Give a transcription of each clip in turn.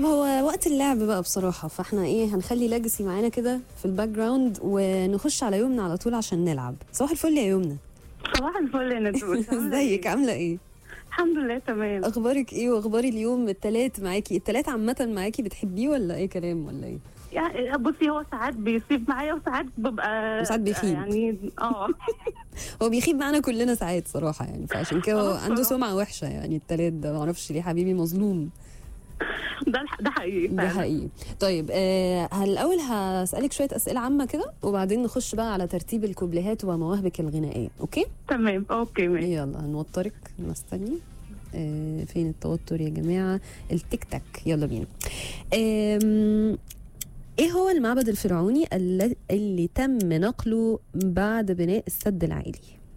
طب هو وقت اللعب بقى بصراحة فاحنا ايه هنخلي لاجسي معانا كده في الباك جراوند ونخش على يومنا على طول عشان نلعب صباح الفل يا يومنا صباح الفل يا ندوس عاملة إيه؟ ازيك عاملة ايه الحمد لله تمام اخبارك ايه واخبار اليوم التلات معاكي التلات عامة معاكي بتحبيه ولا ايه كلام ولا ايه يعني بصي هو ساعات بيصيب معايا وساعات ببقى وساعات بيخيب. يعني اه هو بيخيب معانا كلنا ساعات صراحة يعني فعشان كده هو آه، عنده بصراحة. سمعة وحشة يعني التلات ده معرفش ليه حبيبي مظلوم ده الح- ده حقيقي ده فعلا. حقيقي طيب آه هل الاول هسألك شوية أسئلة عامة كده وبعدين نخش بقى على ترتيب الكوبليهات ومواهبك الغنائية اوكي تمام اوكي ماشي يلا هنوترك نستني آه فين التوتر يا جماعة التيك تاك يلا بينا آم، ايه هو المعبد الفرعوني اللي, اللي تم نقله بعد بناء السد العالي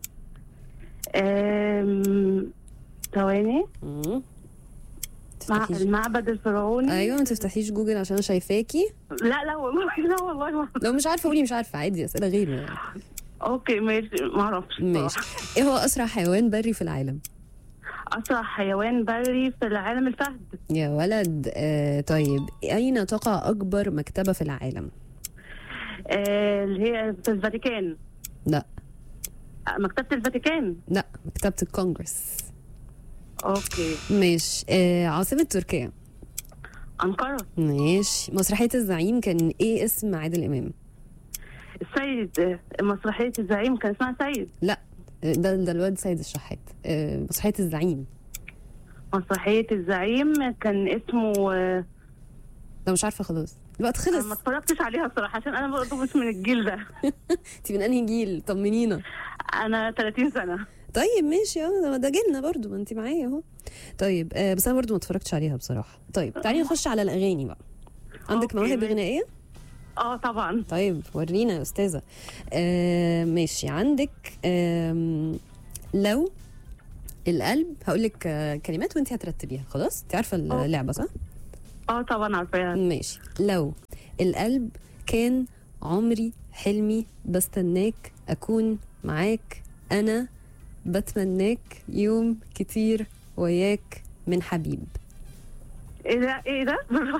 آم، ثواني مم. مع تفتحيش المعبد الفرعوني ايوه ما تفتحيش جوجل عشان انا شايفاكي لا لا والله لا والله ما- لو مش عارفه قولي مش عارفه عادي اسئله غيره يعني اوكي ماشي ما اعرفش ماشي بصراحة. ايه هو اسرع حيوان بري في العالم اسرع حيوان بري في العالم الفهد يا ولد آه طيب اين تقع اكبر مكتبه في العالم آه، اللي هي في الفاتيكان لا آه، مكتبة الفاتيكان لا مكتبه الكونغرس اوكي ماشي آه عاصمه تركيا أنقرة ماشي مسرحيه الزعيم كان ايه اسم عادل امام السيد آه، مسرحية الزعيم كان اسمها سيد لا آه، ده ده الواد سيد الشحات آه مسرحيه الزعيم مسرحية الزعيم كان اسمه آه، لو مش عارفه خلاص الوقت أنا ما خلص اتفرجتش عليها الصراحة عشان أنا برضه مش من الجيل ده انت من انهي جيل طمنينا أنا 30 سنة طيب ماشي اه ده- ده جيلنا برضو ما انت معايا اهو طيب آه بس انا برضو ما اتفرجتش عليها بصراحه طيب تعالي نخش على الاغاني بقى عندك أوكي، مواهب ماشي. غنائيه اه طبعا طيب ورينا يا استاذه آه ماشي عندك آم، لو القلب هقول لك آه كلمات وانت هترتبيها خلاص انت عارفه اللعبه صح اه طبعا عارفاها ماشي لو القلب كان عمري حلمي بستناك أكون معاك أنا بتمناك يوم كتير وياك من حبيب ايه ده ايه ده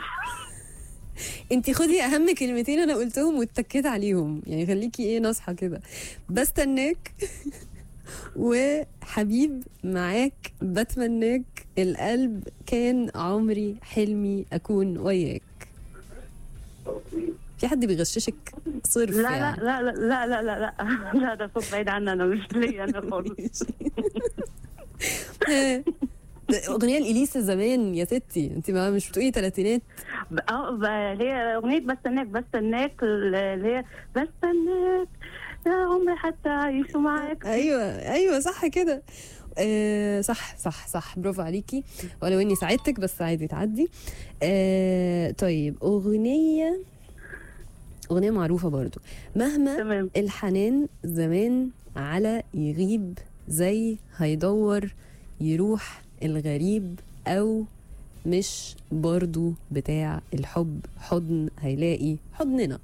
انت خدي اهم كلمتين انا قلتهم واتكيت عليهم يعني خليكي ايه ناصحه كده بستناك وحبيب معاك بتمناك القلب كان عمري حلمي اكون وياك في حد بيغششك صرف لا لا يعني. لا لا لا لا لا لا لا ده صوت بعيد عني انا مش ليا انا خالص ده اغنيه الاليسا زمان يا ستي انت ما مش بتقولي تلاتينات ب- اه ب- اللي هي اغنيه بستناك بستناك اللي هي بستناك يا عمري حتى اعيش معاك ايوه ايوه صح كده آه صح صح صح برافو عليكي ولو اني ساعدتك بس عادي تعدي آه طيب اغنيه اغنيه معروفه برضو مهما تمام الحنان زمان على يغيب زي هيدور يروح الغريب او مش برضو بتاع الحب حضن هيلاقي حضننا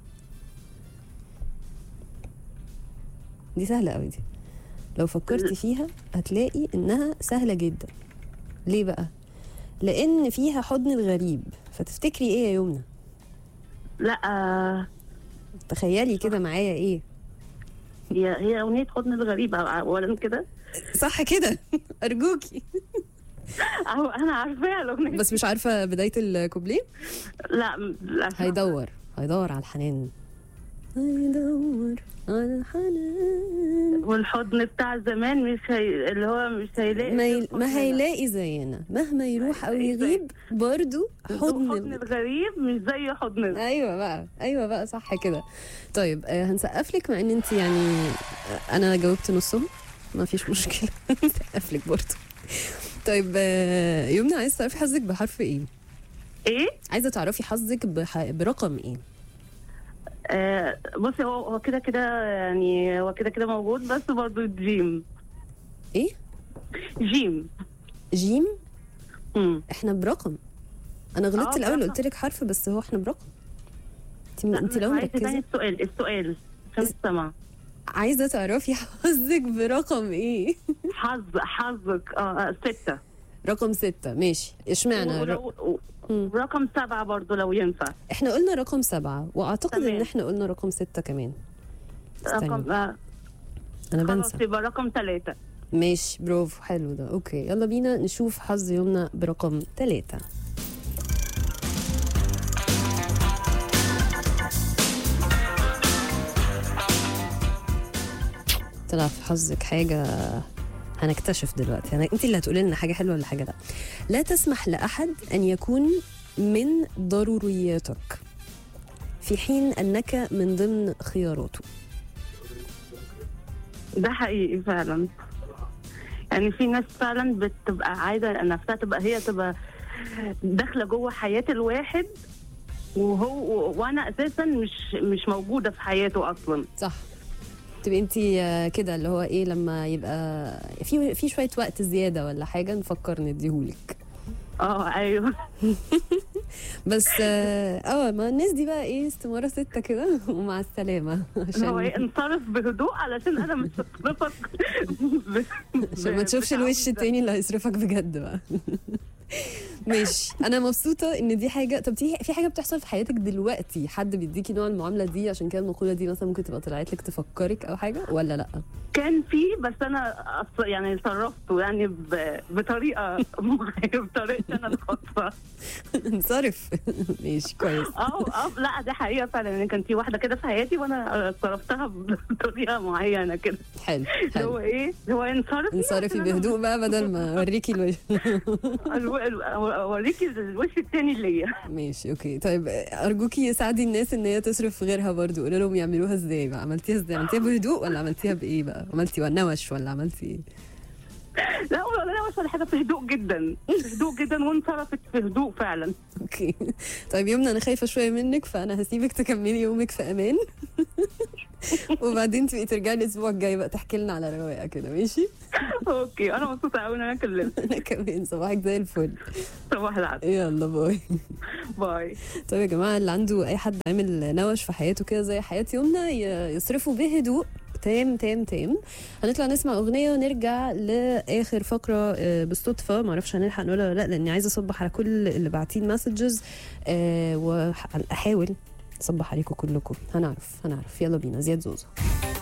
دي سهلة قوي دي لو فكرتي فيها هتلاقي انها سهلة جدا ليه بقى لان فيها حضن الغريب فتفتكري ايه يا يمنى لا آه، تخيلي كده معايا ايه هي هي اغنيه حضن الغريب اولا كده صح كده ارجوكي أهو انا عارفاها الاغنيه بس مش عارفه بدايه الكوبليه لا م- للأسف. هيدور هيدور على الحنان هيدور على الحنان والحضن بتاع زمان مش هي... اللي هو مش هيلاقي ما, ي... غير ما حضننا. هيلاقي زينا مهما يروح او هيلاقي زي- يغيب برضو حضن حضن ال- الغريب مش زي حضننا ايوه بقى ايوه بقى صح كده طيب آه هنسقف لك مع ان انت يعني آه، انا جاوبت نصهم ما فيش مشكله نسقف لك برضه طيب آه يمنى عايز تعرفي حظك بحرف ايه ايه عايزه تعرفي حظك بح... برقم ايه آه بصي هو هو كده كده يعني هو كده كده موجود بس برضه جيم ايه جيم جيم مم. احنا برقم انا غلطت آه، الاول برقم. قلت لك حرف بس هو احنا برقم انت لا، انت مش لو عايزة تاني مركزه السؤال السؤال عشان اس- السمع عايزه تعرفي حظك برقم ايه حظ حظك اه آه، ستة رقم ستة ماشي اشمعنى ولو- و- مم. رقم سبعة برضو لو ينفع احنا قلنا رقم سبعة واعتقد ان تمام. احنا قلنا رقم ستة كمان استني. رقم آه انا خلاص بنسى يبقى رقم ثلاثة ماشي برافو حلو ده اوكي يلا بينا نشوف حظ يومنا برقم ثلاثة طلع في حظك حاجة هنكتشف دلوقتي يعني انت اللي هتقولي لنا حاجة حلوة ولا حاجة لا لا تسمح لأحد أن يكون من ضرورياتك في حين أنك من ضمن خياراته ده حقيقي فعلا يعني في ناس فعلا بتبقى عايزة نفسها تبقى هي تبقى داخلة جوه حياة الواحد وهو وانا اساسا مش مش موجودة في حياته اصلا صح تبقي انت كده اللي هو ايه لما يبقى في في شويه وقت زياده ولا حاجه نفكر نديهولك اه ايوه بس اه آه، ما الناس دي بقى ايه استماره سته كده ومع السلامه هو ايه عشان انصرف بهدوء علشان انا مش هصرفك ب- عشان ما تشوفش بتعود الوش ده. التاني اللي هيصرفك بجد بقى ماشي انا مبسوطه ان دي حاجه طب دي في حاجه بتحصل في حياتك دلوقتي حد بيديكي نوع المعامله دي عشان كده المقوله دي مثلا ممكن تبقى طلعت لك تفكرك او حاجه ولا لا كان في بس انا أص- يعني صرفته يعني ب- بطريقه معينه بطريقتي انا الخاصه انصرف ماشي كويس اه اه لا ده حقيقه فعلا يعني كان في واحده كده في حياتي وانا صرفتها بطريقه معينه كده حلو اللي هو حلو ايه اللي هو انصرفي انصرفي عشان أنا بهدوء بقى بدل ما اوريكي الوش الو- الو- اوريكي الوش التاني ليا ماشي اوكي طيب ارجوكي ساعدي الناس ان هي تصرف غيرها برضو قولي لهم يعملوها ازاي بقى عملتيها ازاي عملتيها بهدوء ولا عملتيها بايه بقى عملتي نوش ولا عملتي ايه لا ولا لا ولا حاجه في هدوء جدا في هدوء جدا وانصرفت في هدوء فعلا اوكي طيب يومنا انا خايفه شويه منك فانا هسيبك تكملي يومك في امان وبعدين تبقي ترجعي الاسبوع الجاي بقى تحكي لنا على رواقه كده ماشي اوكي انا مبسوطه قوي ان انا كلمت انا كمان صباحك زي الفل صباح العسل يلا باي باي طيب يا جماعه اللي عنده اي حد عامل نوش في حياته كده زي حياه يومنا ي- يصرفوا بهدوء تام تام تام هنطلع نسمع اغنيه ونرجع لاخر فقره آه، بالصدفه معرفش هنلحق نقولها ولا لا لاني عايزه اصبح على كل اللي باعتين مسجز واحاول اصبح عليكم كلكم هنعرف هنعرف يلا بينا زياد زوزو